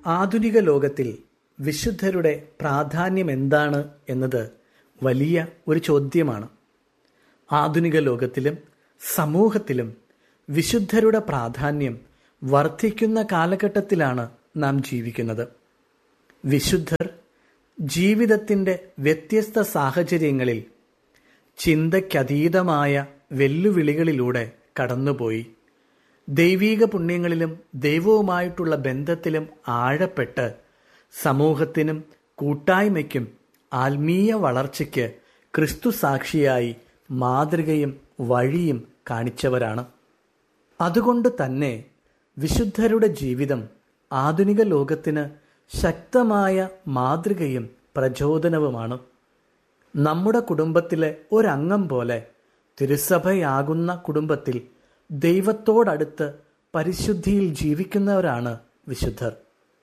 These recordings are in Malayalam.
ആധുനിക ലോകത്തിൽ വിശുദ്ധരുടെ പ്രാധാന്യം എന്താണ് എന്നത് വലിയ ഒരു ചോദ്യമാണ് ആധുനിക ലോകത്തിലും സമൂഹത്തിലും വിശുദ്ധരുടെ പ്രാധാന്യം വർദ്ധിക്കുന്ന കാലഘട്ടത്തിലാണ് നാം ജീവിക്കുന്നത് വിശുദ്ധർ ജീവിതത്തിൻ്റെ വ്യത്യസ്ത സാഹചര്യങ്ങളിൽ ചിന്തയ്ക്കതീതമായ വെല്ലുവിളികളിലൂടെ കടന്നുപോയി ദൈവീക പുണ്യങ്ങളിലും ദൈവവുമായിട്ടുള്ള ബന്ധത്തിലും ആഴപ്പെട്ട് സമൂഹത്തിനും കൂട്ടായ്മയ്ക്കും ആത്മീയ വളർച്ചയ്ക്ക് ക്രിസ്തു സാക്ഷിയായി മാതൃകയും വഴിയും കാണിച്ചവരാണ് അതുകൊണ്ട് തന്നെ വിശുദ്ധരുടെ ജീവിതം ആധുനിക ലോകത്തിന് ശക്തമായ മാതൃകയും പ്രചോദനവുമാണ് നമ്മുടെ കുടുംബത്തിലെ ഒരംഗം പോലെ തിരുസഭയാകുന്ന കുടുംബത്തിൽ ദൈവത്തോടടുത്ത് പരിശുദ്ധിയിൽ ജീവിക്കുന്നവരാണ് വിശുദ്ധർ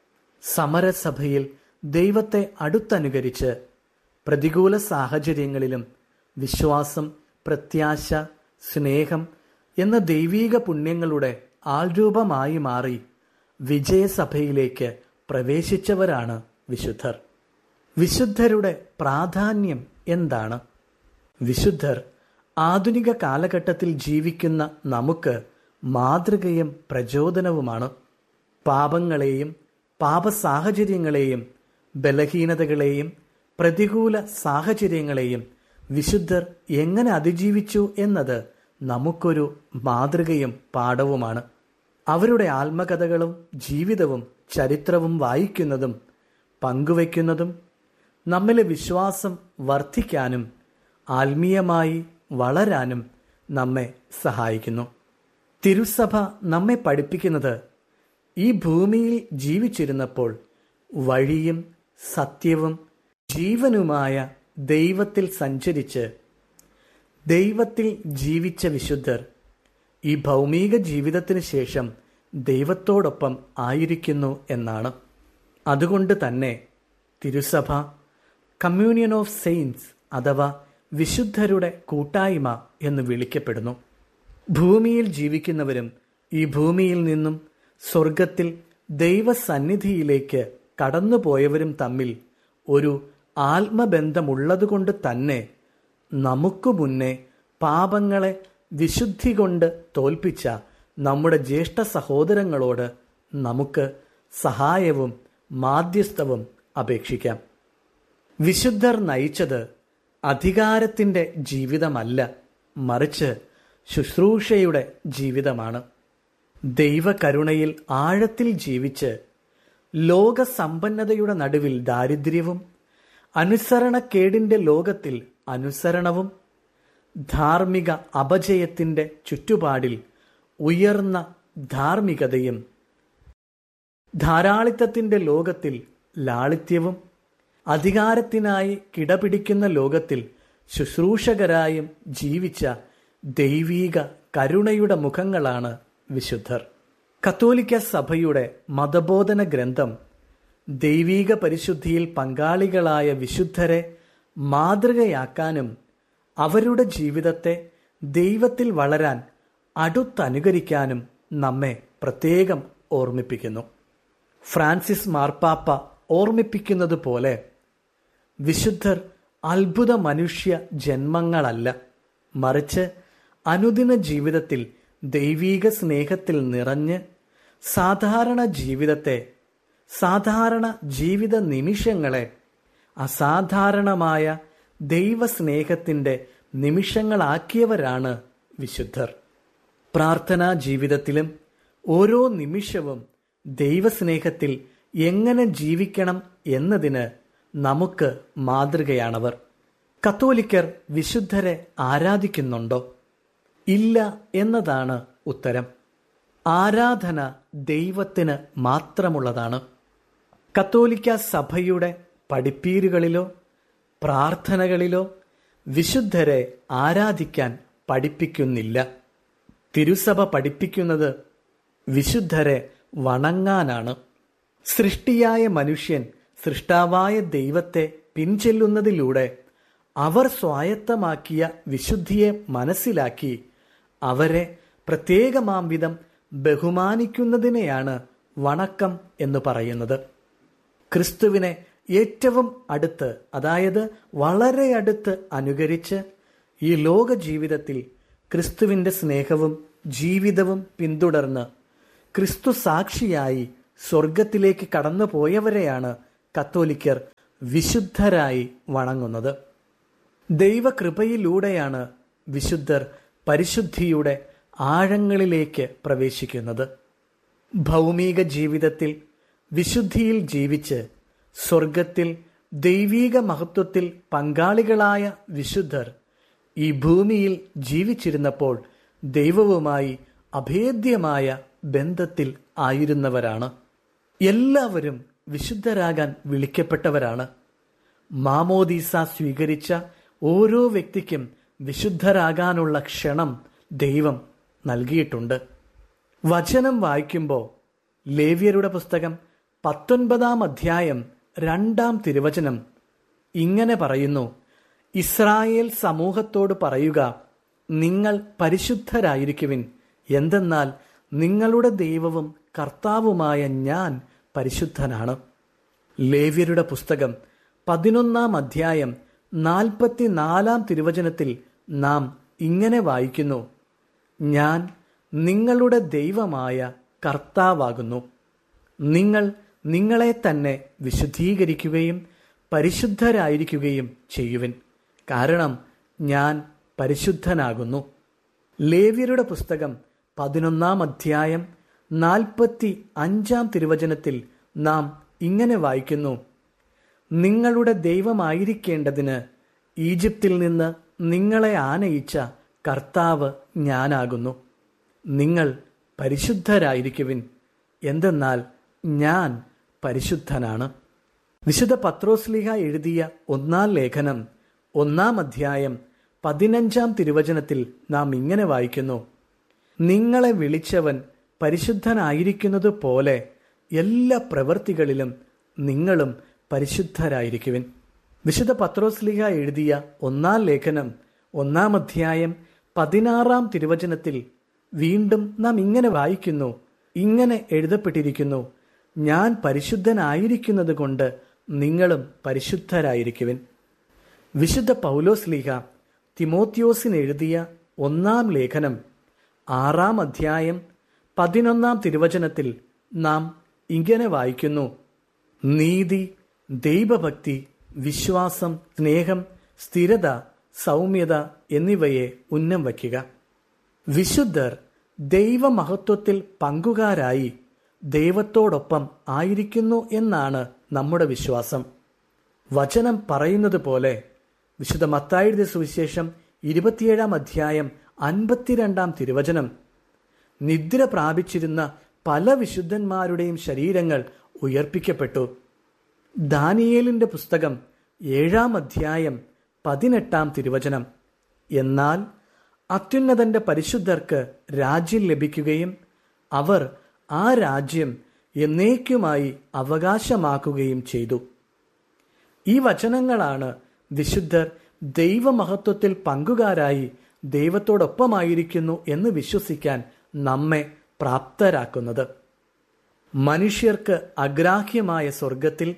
സമരസഭയിൽ ദൈവത്തെ അടുത്തനുകരിച്ച് പ്രതികൂല സാഹചര്യങ്ങളിലും വിശ്വാസം പ്രത്യാശ സ്നേഹം എന്ന ദൈവീക പുണ്യങ്ങളുടെ ആൾരൂപമായി മാറി വിജയസഭയിലേക്ക് പ്രവേശിച്ചവരാണ് വിശുദ്ധർ വിശുദ്ധരുടെ പ്രാധാന്യം എന്താണ് വിശുദ്ധർ ആധുനിക കാലഘട്ടത്തിൽ ജീവിക്കുന്ന നമുക്ക് മാതൃകയും പ്രചോദനവുമാണ് പാപങ്ങളെയും പാപസാഹചര്യങ്ങളെയും ബലഹീനതകളെയും പ്രതികൂല സാഹചര്യങ്ങളെയും വിശുദ്ധർ എങ്ങനെ അതിജീവിച്ചു എന്നത് നമുക്കൊരു മാതൃകയും പാഠവുമാണ് അവരുടെ ആത്മകഥകളും ജീവിതവും ചരിത്രവും വായിക്കുന്നതും പങ്കുവയ്ക്കുന്നതും നമ്മിലെ വിശ്വാസം വർദ്ധിക്കാനും ആത്മീയമായി വളരാനും നമ്മെ സഹായിക്കുന്നു തിരുസഭ നമ്മെ പഠിപ്പിക്കുന്നത് ഈ ഭൂമിയിൽ ജീവിച്ചിരുന്നപ്പോൾ വഴിയും സത്യവും ജീവനുമായ ദൈവത്തിൽ സഞ്ചരിച്ച് ദൈവത്തിൽ ജീവിച്ച വിശുദ്ധർ ഈ ഭൗമിക ജീവിതത്തിന് ശേഷം ദൈവത്തോടൊപ്പം ആയിരിക്കുന്നു എന്നാണ് അതുകൊണ്ട് തന്നെ തിരുസഭ കമ്മ്യൂണിയൻ ഓഫ് സെയിൻസ് അഥവാ വിശുദ്ധരുടെ കൂട്ടായ്മ എന്ന് വിളിക്കപ്പെടുന്നു ഭൂമിയിൽ ജീവിക്കുന്നവരും ഈ ഭൂമിയിൽ നിന്നും സ്വർഗത്തിൽ ദൈവസന്നിധിയിലേക്ക് കടന്നുപോയവരും തമ്മിൽ ഒരു ആത്മബന്ധമുള്ളതുകൊണ്ട് തന്നെ നമുക്ക് മുന്നേ പാപങ്ങളെ വിശുദ്ധി കൊണ്ട് തോൽപ്പിച്ച നമ്മുടെ ജ്യേഷ്ഠ സഹോദരങ്ങളോട് നമുക്ക് സഹായവും മാധ്യസ്ഥവും അപേക്ഷിക്കാം വിശുദ്ധർ നയിച്ചത് അധികാരത്തിൻ്റെ ജീവിതമല്ല മറിച്ച് ശുശ്രൂഷയുടെ ജീവിതമാണ് ദൈവകരുണയിൽ ആഴത്തിൽ ജീവിച്ച് ലോകസമ്പന്നതയുടെ നടുവിൽ ദാരിദ്ര്യവും അനുസരണക്കേടിന്റെ ലോകത്തിൽ അനുസരണവും ധാർമ്മിക അപജയത്തിന്റെ ചുറ്റുപാടിൽ ഉയർന്ന ധാർമ്മികതയും ധാരാളിത്തത്തിന്റെ ലോകത്തിൽ ലാളിത്യവും അധികാരത്തിനായി കിടപിടിക്കുന്ന ലോകത്തിൽ ശുശ്രൂഷകരായും ജീവിച്ച ദൈവീക കരുണയുടെ മുഖങ്ങളാണ് വിശുദ്ധർ കത്തോലിക്ക സഭയുടെ മതബോധന ഗ്രന്ഥം ദൈവീക പരിശുദ്ധിയിൽ പങ്കാളികളായ വിശുദ്ധരെ മാതൃകയാക്കാനും അവരുടെ ജീവിതത്തെ ദൈവത്തിൽ വളരാൻ അടുത്തനുകരിക്കാനും നമ്മെ പ്രത്യേകം ഓർമ്മിപ്പിക്കുന്നു ഫ്രാൻസിസ് മാർപ്പാപ്പ ഓർമ്മിപ്പിക്കുന്നത് പോലെ വിശുദ്ധർ അത്ഭുത മനുഷ്യ ജന്മങ്ങളല്ല മറിച്ച് അനുദിന ജീവിതത്തിൽ ദൈവീക സ്നേഹത്തിൽ നിറഞ്ഞ് സാധാരണ ജീവിതത്തെ സാധാരണ ജീവിത നിമിഷങ്ങളെ അസാധാരണമായ ദൈവസ്നേഹത്തിൻ്റെ നിമിഷങ്ങളാക്കിയവരാണ് വിശുദ്ധർ പ്രാർത്ഥനാ ജീവിതത്തിലും ഓരോ നിമിഷവും ദൈവസ്നേഹത്തിൽ എങ്ങനെ ജീവിക്കണം എന്നതിന് നമുക്ക് മാതൃകയാണവർ കത്തോലിക്കർ വിശുദ്ധരെ ആരാധിക്കുന്നുണ്ടോ ഇല്ല എന്നതാണ് ഉത്തരം ആരാധന ദൈവത്തിന് മാത്രമുള്ളതാണ് കത്തോലിക്ക സഭയുടെ പഠിപ്പീരുകളിലോ പ്രാർത്ഥനകളിലോ വിശുദ്ധരെ ആരാധിക്കാൻ പഠിപ്പിക്കുന്നില്ല തിരുസഭ പഠിപ്പിക്കുന്നത് വിശുദ്ധരെ വണങ്ങാനാണ് സൃഷ്ടിയായ മനുഷ്യൻ സൃഷ്ടാവായ ദൈവത്തെ പിൻചെല്ലുന്നതിലൂടെ അവർ സ്വായത്തമാക്കിയ വിശുദ്ധിയെ മനസ്സിലാക്കി അവരെ പ്രത്യേകമാം വിധം ബഹുമാനിക്കുന്നതിനെയാണ് വണക്കം എന്ന് പറയുന്നത് ക്രിസ്തുവിനെ ഏറ്റവും അടുത്ത് അതായത് വളരെ അടുത്ത് അനുകരിച്ച് ഈ ലോക ജീവിതത്തിൽ ക്രിസ്തുവിന്റെ സ്നേഹവും ജീവിതവും പിന്തുടർന്ന് ക്രിസ്തു സാക്ഷിയായി സ്വർഗത്തിലേക്ക് കടന്നു പോയവരെയാണ് കത്തോലിക്കർ വിശുദ്ധരായി വണങ്ങുന്നത് ദൈവകൃപയിലൂടെയാണ് വിശുദ്ധർ പരിശുദ്ധിയുടെ ആഴങ്ങളിലേക്ക് പ്രവേശിക്കുന്നത് ഭൗമിക ജീവിതത്തിൽ വിശുദ്ധിയിൽ ജീവിച്ച് സ്വർഗത്തിൽ ദൈവീക മഹത്വത്തിൽ പങ്കാളികളായ വിശുദ്ധർ ഈ ഭൂമിയിൽ ജീവിച്ചിരുന്നപ്പോൾ ദൈവവുമായി അഭേദ്യമായ ബന്ധത്തിൽ ആയിരുന്നവരാണ് എല്ലാവരും വിശുദ്ധരാകാൻ വിളിക്കപ്പെട്ടവരാണ് മാമോദീസ സ്വീകരിച്ച ഓരോ വ്യക്തിക്കും വിശുദ്ധരാകാനുള്ള ക്ഷണം ദൈവം നൽകിയിട്ടുണ്ട് വചനം വായിക്കുമ്പോൾ ലേവ്യരുടെ പുസ്തകം പത്തൊൻപതാം അധ്യായം രണ്ടാം തിരുവചനം ഇങ്ങനെ പറയുന്നു ഇസ്രായേൽ സമൂഹത്തോട് പറയുക നിങ്ങൾ പരിശുദ്ധരായിരിക്കുവിൻ എന്തെന്നാൽ നിങ്ങളുടെ ദൈവവും കർത്താവുമായ ഞാൻ പരിശുദ്ധനാണ് ലേവ്യരുടെ പുസ്തകം പതിനൊന്നാം അധ്യായം നാൽപ്പത്തിനാലാം തിരുവചനത്തിൽ നാം ഇങ്ങനെ വായിക്കുന്നു ഞാൻ നിങ്ങളുടെ ദൈവമായ കർത്താവാകുന്നു നിങ്ങൾ നിങ്ങളെ തന്നെ വിശുദ്ധീകരിക്കുകയും പരിശുദ്ധരായിരിക്കുകയും ചെയ്യുവിൻ കാരണം ഞാൻ പരിശുദ്ധനാകുന്നു ലേവ്യരുടെ പുസ്തകം പതിനൊന്നാം അധ്യായം നാൽപ്പത്തി അഞ്ചാം തിരുവചനത്തിൽ നാം ഇങ്ങനെ വായിക്കുന്നു നിങ്ങളുടെ ദൈവമായിരിക്കേണ്ടതിന് ഈജിപ്തിൽ നിന്ന് നിങ്ങളെ ആനയിച്ച കർത്താവ് ഞാനാകുന്നു നിങ്ങൾ പരിശുദ്ധരായിരിക്കുവിൻ എന്തെന്നാൽ ഞാൻ പരിശുദ്ധനാണ് വിശുദ്ധ പത്രോസ്ലിഹ എഴുതിയ ഒന്നാം ലേഖനം ഒന്നാം അധ്യായം പതിനഞ്ചാം തിരുവചനത്തിൽ നാം ഇങ്ങനെ വായിക്കുന്നു നിങ്ങളെ വിളിച്ചവൻ പരിശുദ്ധനായിരിക്കുന്നത് പോലെ എല്ലാ പ്രവൃത്തികളിലും നിങ്ങളും പരിശുദ്ധരായിരിക്കുവിൻ വിശുദ്ധ പത്രോസ്ലിഹ എഴുതിയ ഒന്നാം ലേഖനം ഒന്നാം അധ്യായം പതിനാറാം തിരുവചനത്തിൽ വീണ്ടും നാം ഇങ്ങനെ വായിക്കുന്നു ഇങ്ങനെ എഴുതപ്പെട്ടിരിക്കുന്നു ഞാൻ പരിശുദ്ധനായിരിക്കുന്നത് കൊണ്ട് നിങ്ങളും പരിശുദ്ധരായിരിക്കുവിൻ വിശുദ്ധ പൗലോസ് ലീഹ തിമോത്യോസിന് എഴുതിയ ഒന്നാം ലേഖനം ആറാം അധ്യായം പതിനൊന്നാം തിരുവചനത്തിൽ നാം ഇങ്ങനെ വായിക്കുന്നു നീതി ദൈവഭക്തി വിശ്വാസം സ്നേഹം സ്ഥിരത സൗമ്യത എന്നിവയെ ഉന്നം വയ്ക്കുക വിശുദ്ധർ ദൈവമഹത്വത്തിൽ പങ്കുകാരായി ദൈവത്തോടൊപ്പം ആയിരിക്കുന്നു എന്നാണ് നമ്മുടെ വിശ്വാസം വചനം പറയുന്നത് പോലെ വിശുദ്ധ മത്തായുടെ സുവിശേഷം ഇരുപത്തിയേഴാം അധ്യായം അൻപത്തിരണ്ടാം തിരുവചനം നിദ്ര പ്രാപിച്ചിരുന്ന പല വിശുദ്ധന്മാരുടെയും ശരീരങ്ങൾ ഉയർപ്പിക്കപ്പെട്ടു ദാനിയേലിന്റെ പുസ്തകം ഏഴാം അധ്യായം പതിനെട്ടാം തിരുവചനം എന്നാൽ അത്യുന്നതന്റെ പരിശുദ്ധർക്ക് രാജ്യം ലഭിക്കുകയും അവർ ആ രാജ്യം എന്നേക്കുമായി അവകാശമാക്കുകയും ചെയ്തു ഈ വചനങ്ങളാണ് വിശുദ്ധർ ദൈവമഹത്വത്തിൽ പങ്കുകാരായി ദൈവത്തോടൊപ്പമായിരിക്കുന്നു എന്ന് വിശ്വസിക്കാൻ നമ്മെ പ്രാപ്തരാക്കുന്നത് മനുഷ്യർക്ക് അഗ്രാഹ്യമായ സ്വർഗത്തിൽ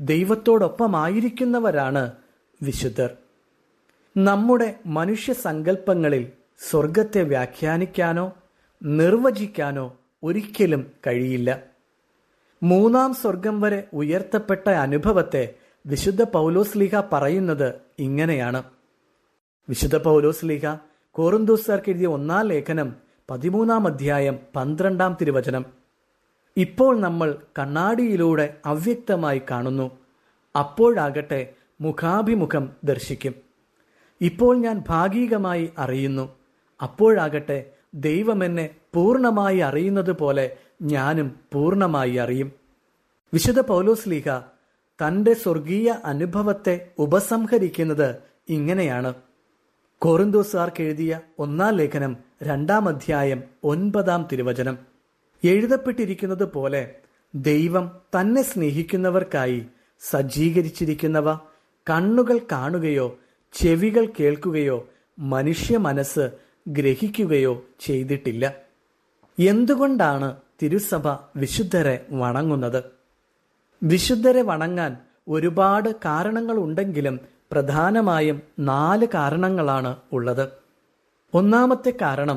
ദൈവത്തോടൊപ്പമായിരിക്കുന്നവരാണ് വിശുദ്ധർ നമ്മുടെ മനുഷ്യ സങ്കല്പങ്ങളിൽ സ്വർഗത്തെ വ്യാഖ്യാനിക്കാനോ നിർവചിക്കാനോ ഒരിക്കലും കഴിയില്ല മൂന്നാം സ്വർഗം വരെ ഉയർത്തപ്പെട്ട അനുഭവത്തെ വിശുദ്ധ പൗലോസ് ലീഹ പറയുന്നത് ഇങ്ങനെയാണ് വിശുദ്ധ പൗലോസ് ലീഹ കോറുന്തോസാർക്ക് എഴുതിയ ഒന്നാം ലേഖനം പതിമൂന്നാം അധ്യായം പന്ത്രണ്ടാം തിരുവചനം ഇപ്പോൾ നമ്മൾ കണ്ണാടിയിലൂടെ അവ്യക്തമായി കാണുന്നു അപ്പോഴാകട്ടെ മുഖാഭിമുഖം ദർശിക്കും ഇപ്പോൾ ഞാൻ ഭാഗികമായി അറിയുന്നു അപ്പോഴാകട്ടെ ദൈവം എന്നെ പൂർണ്ണമായി അറിയുന്നത് പോലെ ഞാനും പൂർണ്ണമായി അറിയും വിശുദ്ധ പൗലോസ് ലീഹ തന്റെ സ്വർഗീയ അനുഭവത്തെ ഉപസംഹരിക്കുന്നത് ഇങ്ങനെയാണ് കോറിന്തോസാർക്ക് എഴുതിയ ഒന്നാം ലേഖനം രണ്ടാം അധ്യായം ഒൻപതാം തിരുവചനം എഴുതപ്പെട്ടിരിക്കുന്നത് പോലെ ദൈവം തന്നെ സ്നേഹിക്കുന്നവർക്കായി സജ്ജീകരിച്ചിരിക്കുന്നവ കണ്ണുകൾ കാണുകയോ ചെവികൾ കേൾക്കുകയോ മനുഷ്യ മനസ്സ് ഗ്രഹിക്കുകയോ ചെയ്തിട്ടില്ല എന്തുകൊണ്ടാണ് തിരുസഭ വിശുദ്ധരെ വണങ്ങുന്നത് വിശുദ്ധരെ വണങ്ങാൻ ഒരുപാട് കാരണങ്ങളുണ്ടെങ്കിലും പ്രധാനമായും നാല് കാരണങ്ങളാണ് ഉള്ളത് ഒന്നാമത്തെ കാരണം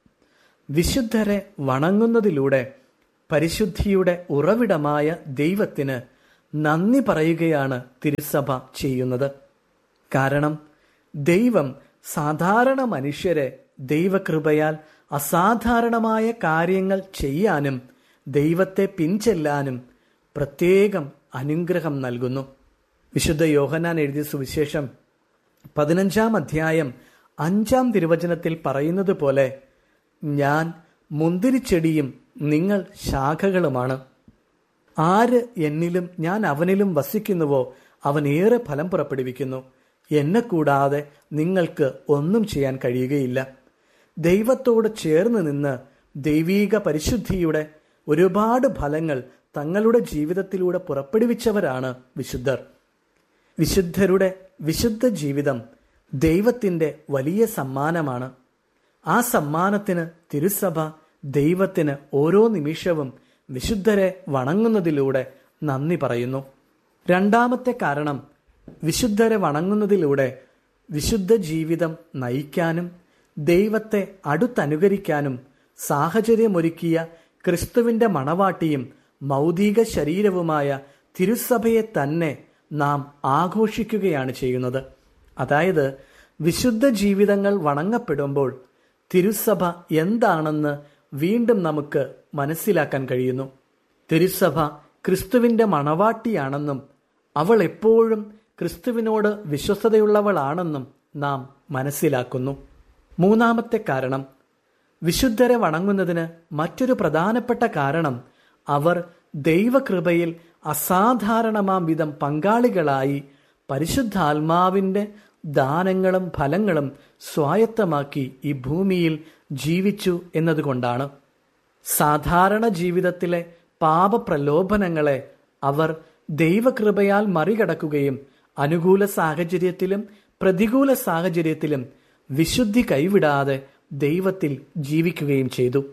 വിശുദ്ധരെ വണങ്ങുന്നതിലൂടെ പരിശുദ്ധിയുടെ ഉറവിടമായ ദൈവത്തിന് നന്ദി പറയുകയാണ് തിരുസഭ ചെയ്യുന്നത് കാരണം ദൈവം സാധാരണ മനുഷ്യരെ ദൈവകൃപയാൽ അസാധാരണമായ കാര്യങ്ങൾ ചെയ്യാനും ദൈവത്തെ പിൻചെല്ലാനും പ്രത്യേകം അനുഗ്രഹം നൽകുന്നു വിശുദ്ധ യോഹനാൻ എഴുതിയ സുവിശേഷം പതിനഞ്ചാം അധ്യായം അഞ്ചാം തിരുവചനത്തിൽ പറയുന്നത് പോലെ ഞാൻ മുന്തിരിച്ചെടിയും നിങ്ങൾ ശാഖകളുമാണ് ആര് എന്നിലും ഞാൻ അവനിലും വസിക്കുന്നുവോ അവൻ ഏറെ ഫലം പുറപ്പെടുവിക്കുന്നു എന്നെ കൂടാതെ നിങ്ങൾക്ക് ഒന്നും ചെയ്യാൻ കഴിയുകയില്ല ദൈവത്തോട് ചേർന്ന് നിന്ന് ദൈവീക പരിശുദ്ധിയുടെ ഒരുപാട് ഫലങ്ങൾ തങ്ങളുടെ ജീവിതത്തിലൂടെ പുറപ്പെടുവിച്ചവരാണ് വിശുദ്ധർ വിശുദ്ധരുടെ വിശുദ്ധ ജീവിതം ദൈവത്തിന്റെ വലിയ സമ്മാനമാണ് ആ സമ്മാനത്തിന് തിരുസഭ ദൈവത്തിന് ഓരോ നിമിഷവും വിശുദ്ധരെ വണങ്ങുന്നതിലൂടെ നന്ദി പറയുന്നു രണ്ടാമത്തെ കാരണം വിശുദ്ധരെ വണങ്ങുന്നതിലൂടെ വിശുദ്ധ ജീവിതം നയിക്കാനും ദൈവത്തെ അടുത്തനുകരിക്കാനും സാഹചര്യമൊരുക്കിയ ക്രിസ്തുവിന്റെ മണവാട്ടിയും മൗതിക ശരീരവുമായ തിരുസഭയെ തന്നെ നാം ആഘോഷിക്കുകയാണ് ചെയ്യുന്നത് അതായത് വിശുദ്ധ ജീവിതങ്ങൾ വണങ്ങപ്പെടുമ്പോൾ തിരുസഭ എന്താണെന്ന് വീണ്ടും നമുക്ക് മനസ്സിലാക്കാൻ കഴിയുന്നു തിരുസഭ ക്രിസ്തുവിന്റെ മണവാട്ടിയാണെന്നും അവൾ എപ്പോഴും ക്രിസ്തുവിനോട് വിശ്വസ്തതയുള്ളവളാണെന്നും നാം മനസ്സിലാക്കുന്നു മൂന്നാമത്തെ കാരണം വിശുദ്ധരെ വണങ്ങുന്നതിന് മറ്റൊരു പ്രധാനപ്പെട്ട കാരണം അവർ ദൈവകൃപയിൽ അസാധാരണമാം വിധം പങ്കാളികളായി പരിശുദ്ധാത്മാവിന്റെ ദാനങ്ങളും ഫലങ്ങളും സ്വായത്തമാക്കി ഈ ഭൂമിയിൽ ജീവിച്ചു എന്നതുകൊണ്ടാണ് സാധാരണ ജീവിതത്തിലെ പാപപ്രലോഭനങ്ങളെ അവർ ദൈവകൃപയാൽ മറികടക്കുകയും അനുകൂല സാഹചര്യത്തിലും പ്രതികൂല സാഹചര്യത്തിലും വിശുദ്ധി കൈവിടാതെ ദൈവത്തിൽ ജീവിക്കുകയും ചെയ്തു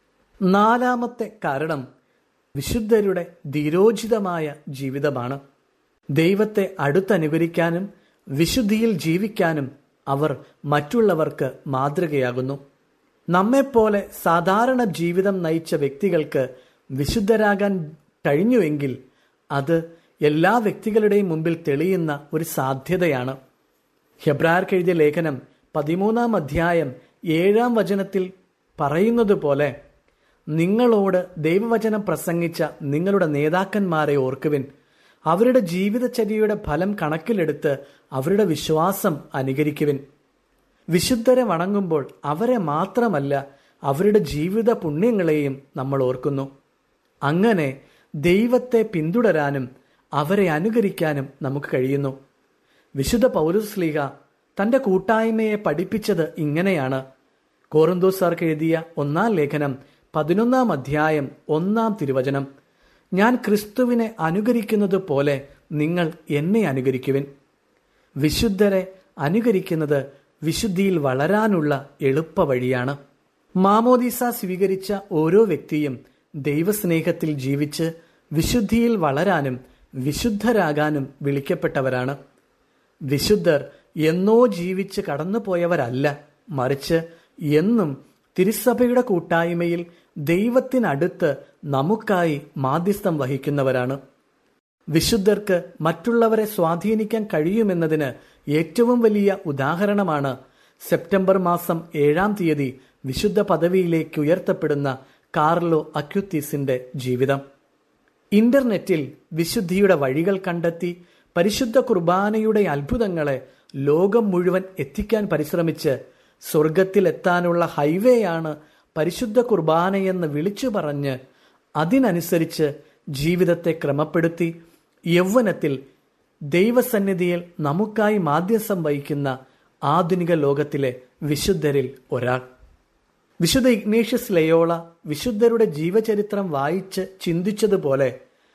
നാലാമത്തെ കാരണം വിശുദ്ധരുടെ ധീരോചിതമായ ജീവിതമാണ് ദൈവത്തെ അടുത്തനുകരിക്കാനും വിശുദ്ധിയിൽ ജീവിക്കാനും അവർ മറ്റുള്ളവർക്ക് മാതൃകയാകുന്നു നമ്മെപ്പോലെ സാധാരണ ജീവിതം നയിച്ച വ്യക്തികൾക്ക് വിശുദ്ധരാകാൻ കഴിഞ്ഞുവെങ്കിൽ അത് എല്ലാ വ്യക്തികളുടെയും മുമ്പിൽ തെളിയുന്ന ഒരു സാധ്യതയാണ് ഹെബ്രാർക്ക് എഴുതിയ ലേഖനം പതിമൂന്നാം അധ്യായം ഏഴാം വചനത്തിൽ പറയുന്നത് പോലെ നിങ്ങളോട് ദൈവവചനം പ്രസംഗിച്ച നിങ്ങളുടെ നേതാക്കന്മാരെ ഓർക്കുവിൻ അവരുടെ ജീവിതചര്യയുടെ ഫലം കണക്കിലെടുത്ത് അവരുടെ വിശ്വാസം അനുകരിക്കുവിൻ വിശുദ്ധരെ വണങ്ങുമ്പോൾ അവരെ മാത്രമല്ല അവരുടെ ജീവിത പുണ്യങ്ങളെയും നമ്മൾ ഓർക്കുന്നു അങ്ങനെ ദൈവത്തെ പിന്തുടരാനും അവരെ അനുകരിക്കാനും നമുക്ക് കഴിയുന്നു വിശുദ്ധ പൗരസ്ലീഹ തന്റെ കൂട്ടായ്മയെ പഠിപ്പിച്ചത് ഇങ്ങനെയാണ് കോറന്തോസാർക്ക് എഴുതിയ ഒന്നാം ലേഖനം പതിനൊന്നാം അധ്യായം ഒന്നാം തിരുവചനം ഞാൻ ക്രിസ്തുവിനെ അനുകരിക്കുന്നത് പോലെ നിങ്ങൾ എന്നെ അനുകരിക്കുവിൻ വിശുദ്ധരെ അനുകരിക്കുന്നത് വിശുദ്ധിയിൽ വളരാനുള്ള എളുപ്പ വഴിയാണ് മാമോദീസ സ്വീകരിച്ച ഓരോ വ്യക്തിയും ദൈവസ്നേഹത്തിൽ ജീവിച്ച് വിശുദ്ധിയിൽ വളരാനും വിശുദ്ധരാകാനും വിളിക്കപ്പെട്ടവരാണ് വിശുദ്ധർ എന്നോ ജീവിച്ച് കടന്നുപോയവരല്ല മറിച്ച് എന്നും തിരുസഭയുടെ കൂട്ടായ്മയിൽ ദൈവത്തിനടുത്ത് നമുക്കായി മാധ്യസ്ഥം വഹിക്കുന്നവരാണ് വിശുദ്ധർക്ക് മറ്റുള്ളവരെ സ്വാധീനിക്കാൻ കഴിയുമെന്നതിന് ഏറ്റവും വലിയ ഉദാഹരണമാണ് സെപ്റ്റംബർ മാസം ഏഴാം തീയതി വിശുദ്ധ പദവിയിലേക്ക് ഉയർത്തപ്പെടുന്ന കാർലോ അക്യുത്തീസിന്റെ ജീവിതം ഇന്റർനെറ്റിൽ വിശുദ്ധിയുടെ വഴികൾ കണ്ടെത്തി പരിശുദ്ധ കുർബാനയുടെ അത്ഭുതങ്ങളെ ലോകം മുഴുവൻ എത്തിക്കാൻ പരിശ്രമിച്ച് സ്വർഗത്തിലെത്താനുള്ള ഹൈവേയാണ് പരിശുദ്ധ കുർബാനയെന്ന് വിളിച്ചു പറഞ്ഞ് അതിനനുസരിച്ച് ജീവിതത്തെ ക്രമപ്പെടുത്തി യൗവനത്തിൽ ദൈവസന്നിധിയിൽ നമുക്കായി മാധ്യസം വഹിക്കുന്ന ആധുനിക ലോകത്തിലെ വിശുദ്ധരിൽ ഒരാൾ വിശുദ്ധ ഇഗ്നേഷ്യസ് ലയോള വിശുദ്ധരുടെ ജീവചരിത്രം വായിച്ച് ചിന്തിച്ചതുപോലെ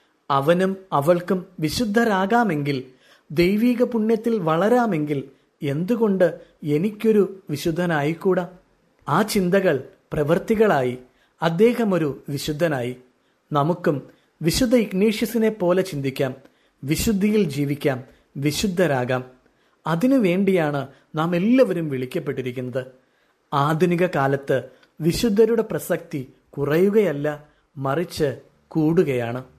അവനും അവൾക്കും വിശുദ്ധരാകാമെങ്കിൽ ദൈവീക പുണ്യത്തിൽ വളരാമെങ്കിൽ എന്തുകൊണ്ട് എനിക്കൊരു വിശുദ്ധനായിക്കൂടാ ആ ചിന്തകൾ പ്രവൃത്തികളായി അദ്ദേഹം ഒരു വിശുദ്ധനായി നമുക്കും വിശുദ്ധ ഇഗ്നേഷ്യസിനെ പോലെ ചിന്തിക്കാം വിശുദ്ധിയിൽ ജീവിക്കാം വിശുദ്ധരാകാം അതിനു വേണ്ടിയാണ് നാം എല്ലാവരും വിളിക്കപ്പെട്ടിരിക്കുന്നത് ആധുനിക കാലത്ത് വിശുദ്ധരുടെ പ്രസക്തി കുറയുകയല്ല മറിച്ച് കൂടുകയാണ്